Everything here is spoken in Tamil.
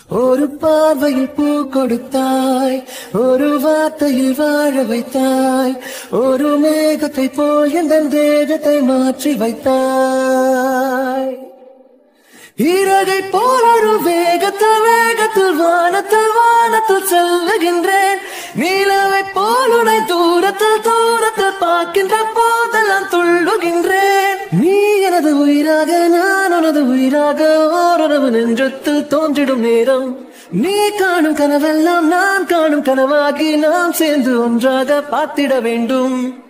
ஒரு பார்வையில் பூ கொடுத்தாய் ஒரு வார்த்தையில் வாழ வைத்தாய் ஒரு மேகத்தை போல் எந்த தேகத்தை மாற்றி வைத்தாய் இறகை போல் ஒரு வேகத்தில் வேகத்தில் வானத்தில் வானத்தில் செல்லுகின்றேன் நீலவை போல் உனை தூரத்தில் தூரத்தில் பார்க்கின்ற போதெல்லாம் துள்ளுகின்றேன் நீ எனது உயிராக நான் உனது உயிராக ஓரளவு நெஞ்சத்தில் தோன்றிடும் நேரம் நீ காணும் கனவெல்லாம் நான் காணும் கனவாகி நாம் சேர்ந்து ஒன்றாக பார்த்திட வேண்டும்